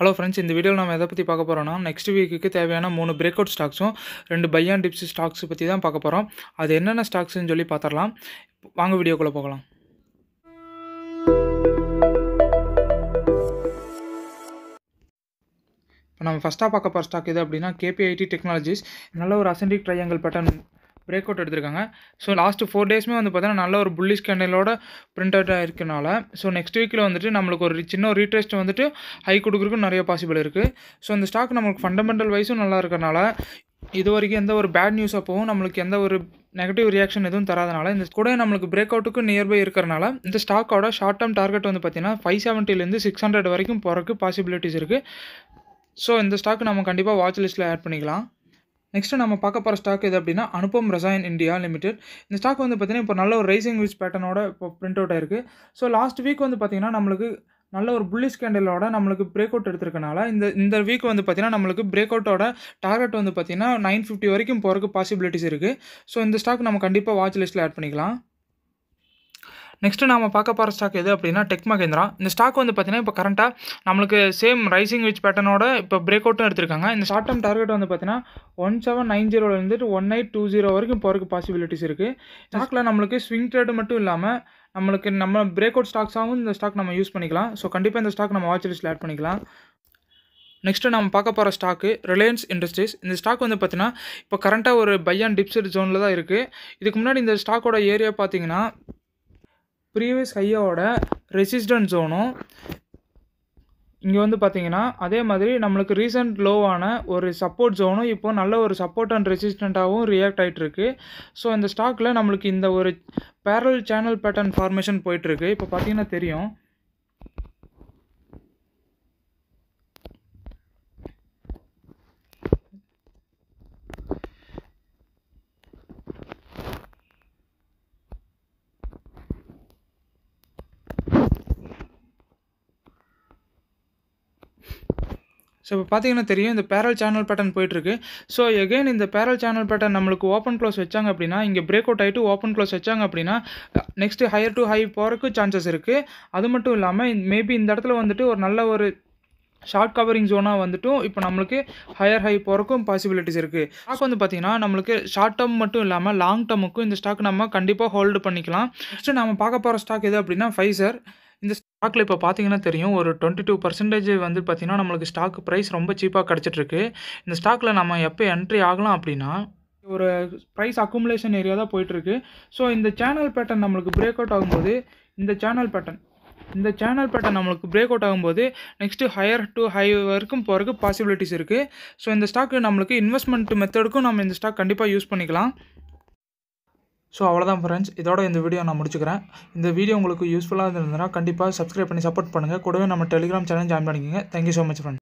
hello friends இந்த வீடியோவில் நம்ம எதை பற்றி பார்க்க போகிறோம்னா நெக்ஸ்ட் வீக்குக்கு தேவையான மூணு பிரேக் அவுட் ஸ்டாக்ஸும் ரெண்டு பை அண்ட் டிப்ஸ் ஸ்டாக்ஸ் பற்றி தான் பார்க்க போகிறோம் அது என்னென்ன ஸ்டாக்ஸ்னு சொல்லி பார்த்துடலாம் வாங்க வீடியோக்குள்ளே போகலாம் இப்போ நம்ம ஃபஸ்ட்டாக பார்க்க போகிற ஸ்டாக் இது அப்படின்னா கேபிஐடி டெக்னாலஜிஸ் நல்ல ஒரு ascending triangle pattern break out எடுத்திருக்காங்க ஸோ லாஸ்ட்டு ஃபோர் டேஸ்மே வந்து பார்த்தீங்கன்னா நல்ல ஒரு புல்லிஷ் கேண்டலோட பிரிண்ட் அவுட்டாக இருக்கனால ஸோ நெக்ஸ்ட் வீக்கில் வந்துட்டு நம்மளுக்கு ஒரு சின்ன ஒரு ரீட்ரெஸ்ட் வந்துட்டு ஹை கொடுக்குறதுக்கும் நிறைய பாசிபிள் இருக்குது ஸோ இந்த ஸ்டாக் நம்மளுக்கு ஃபண்டமெண்டல் வைஸும் நல்லா இருக்கனால இது வரைக்கும் எந்த ஒரு பேட் நியூஸ் அப்போவும் நம்மளுக்கு எந்த ஒரு நெகட்டிவ் ரியாக்ஷன் எதுவும் தராதனால இந்த கூட நம்மளுக்கு பிரேக் அவுட்டுக்கு நியர்பை இருக்கிறனால இந்த ஸ்டாக்கோட ஷார்ட் டேர்ம் டார்கெட் வந்து பார்த்தீங்கன்னா ஃபைவ் செவன்ட்டிலேருந்து சிக்ஸ் ஹண்ட்ரட் வரைக்கும் போகிறக்கு பாசிபிலிட்டிஸ் இருக்குது ஸோ இந்த ஸ்டாக் நம்ம கண்டிப்பாக வாட்ச் லிஸ்ட்டில் ஆட் பண்ணிக்கலாம் நெக்ஸ்ட்டு நம்ம பார்க்க போகிற ஸ்டாக் எது அப்படின்னா அனுபம் ரசாயன் இந்தியா லிமிடெட் இந்த ஸ்டாக் வந்து பார்த்திங்கன்னா இப்போ நல்ல ஒரு ரைசிங் விச் பேட்டர்னோட இப்போ பிரிண்ட் அவுட் ஆயிருக்கு ஸோ லாஸ்ட் வீக் வந்து பார்த்திங்கன்னா நம்மளுக்கு நல்ல ஒரு புல்லிஷ் கேண்டலோட நம்மளுக்கு பிரேக் அவுட் எடுத்திருக்கனால இந்த இந்த வீக் வந்து பார்த்திங்கன்னா நம்மளுக்கு பிரேக் அவுட்டோட டார்கெட் வந்து பார்த்திங்கன்னா நைன் ஃபிஃப்டி வரைக்கும் போகிறதுக்கு பாசிபிலிட்டிஸ் இருக்குது ஸோ இந்த ஸ்டாக் நம்ம கண்டிப்பாக வாட்ச் லிஸ்ட்டில் ஆட் பண்ணிக்கலாம் நெக்ஸ்ட்டு நம்ம பார்க்க போகிற ஸ்டாக் எது அப்படின்னா டெக் மகேந்திரா இந்த ஸ்டாக் வந்து பார்த்தீங்கன்னா இப்போ கரண்ட்டாக நம்மளுக்கு சேம் ரைசிங் விச் பேட்டர்னோட இப்போ பிரேக் அவுட்டும் எடுத்திருக்காங்க இந்த ஷார்ட் டேர்ம் டார்கெட் வந்து பார்த்தீங்கன்னா ஒன் செவன் நைன் ஜீரோலேருந்து ஒன் எயிட் டூ ஜீரோ வரைக்கும் போகிறதுக்கு பாசிபிலிட்டிஸ் இருக்குது ஸ்டாக்கில் நம்மளுக்கு ஸ்விங் ட்ரேடு மட்டும் இல்லாமல் நம்மளுக்கு நம்ம பிரேக் அவுட் ஸ்டாக்ஸாகவும் இந்த ஸ்டாக் நம்ம யூஸ் பண்ணிக்கலாம் ஸோ கண்டிப்பாக இந்த ஸ்டாக் நம்ம வாட்ச் லிஸ்ட்டில் ஆட் பண்ணிக்கலாம் நெக்ஸ்ட்டு நம்ம பார்க்க போகிற ஸ்டாக்கு ரிலையன்ஸ் இண்டஸ்ட்ரீஸ் இந்த ஸ்டாக் வந்து பார்த்தீங்கன்னா இப்போ கரண்ட்டாக ஒரு பை அண்ட் டிப்ஸட் ஜோனில் தான் இருக்குது இதுக்கு முன்னாடி இந்த ஸ்டாக்கோட ஏரியா பார்த்தீங்கன்னா ப்ரீவியஸ் ஹையோட ரெசிஸ்டன்ட் ஜோனும் இங்கே வந்து பார்த்தீங்கன்னா அதே மாதிரி நம்மளுக்கு ரீசன்ட் லோவான ஒரு சப்போர்ட் ஜோனும் இப்போ நல்ல ஒரு சப்போர்ட் அண்ட் ரெசிஸ்டண்ட்டாகவும் ரியாக்ட் ஆகிட்டு இருக்கு ஸோ இந்த ஸ்டாக்கில் நம்மளுக்கு இந்த ஒரு பேரல் சேனல் பேட்டர்ன் ஃபார்மேஷன் போயிட்டுருக்கு இப்போ பார்த்தீங்கன்னா தெரியும் ஸோ இப்போ பார்த்தீங்கன்னா தெரியும் இந்த பேரல் சேனல் பேட்டர்ன் போயிட்டுருக்கு ஸோ எகைன் இந்த பேரல் சேனல் பேட்டர்ன் நம்மளுக்கு ஓப்பன் க்ளோஸ் வச்சாங்க அப்படின்னா இங்கே பிரேக் அவுட் ஆகிட்டு ஓப்பன் க்ளோஸ் வச்சாங்க அப்படின்னா நெக்ஸ்ட்டு ஹையர் டு ஹை போகிறக்கு சான்சஸ் இருக்குது அது மட்டும் இல்லாமல் மேபி இந்த இடத்துல வந்துட்டு ஒரு நல்ல ஒரு ஷார்ட் கவரிங் ஜோனாக வந்துட்டும் இப்போ நம்மளுக்கு ஹையர் ஹை போகிறக்கும் பாசிபிலிட்டிஸ் இருக்குது ஸ்டாக் வந்து பார்த்திங்கன்னா நம்மளுக்கு ஷார்ட் டேர்ம் மட்டும் இல்லாமல் லாங் டேர்முக்கும் இந்த ஸ்டாக் நம்ம கண்டிப்பாக ஹோல்டு பண்ணிக்கலாம் நெக்ஸ்ட்டு நம்ம பார்க்க போகிற ஸ்டாக் எது அப்படின்னா ஃபைசர் இந்த ஸ்டாக்கில் இப்போ பார்த்தீங்கன்னா தெரியும் ஒரு டுவெண்ட்டி டூ பர்சன்டேஜ் வந்து பார்த்திங்கன்னா நம்மளுக்கு ஸ்டாக் ப்ரைஸ் ரொம்ப சீப்பாக கிடச்சிட்ருக்கு இந்த ஸ்டாக்கில் நம்ம எப்போ என்ட்ரி ஆகலாம் அப்படின்னா ஒரு ப்ரைஸ் அக்குமுலேஷன் ஏரியா தான் போயிட்டுருக்கு ஸோ இந்த சேனல் பேட்டர்ன் நம்மளுக்கு பிரேக் அவுட் ஆகும்போது இந்த சேனல் பேட்டர்ன் இந்த சேனல் பேட்டர்ன் நம்மளுக்கு பிரேக் அவுட் ஆகும்போது நெக்ஸ்ட்டு ஹையர் டு ஹை வரைக்கும் போகிறதுக்கு பாசிபிலிட்டிஸ் இருக்குது ஸோ இந்த ஸ்டாக்கு நம்மளுக்கு இன்வெஸ்ட்மெண்ட் மெத்தடுக்கும் நம்ம இந்த ஸ்டாக் கண்டிப்பாக யூஸ் பண்ணிக்கலாம் ஸோ அவ்வளோதான் ஃப்ரெண்ட்ஸ் இதோட இந்த வீடியோ நான் முடிச்சுக்கிறேன் இந்த வீடியோ உங்களுக்கு யூஸ்ஃபுல்லாக இருந்ததுன்னா கண்டிப்பாக சப்ஸ்கிரைப் பண்ணி சப்போர்ட் பண்ணுங்கள் கூடவே நம்ம டெலிகிராம் சேனல் ஜாயின் பண்ணிக்கோங்க தேங்க்யூ ஸோ மச் ஃப்ரெண்ட்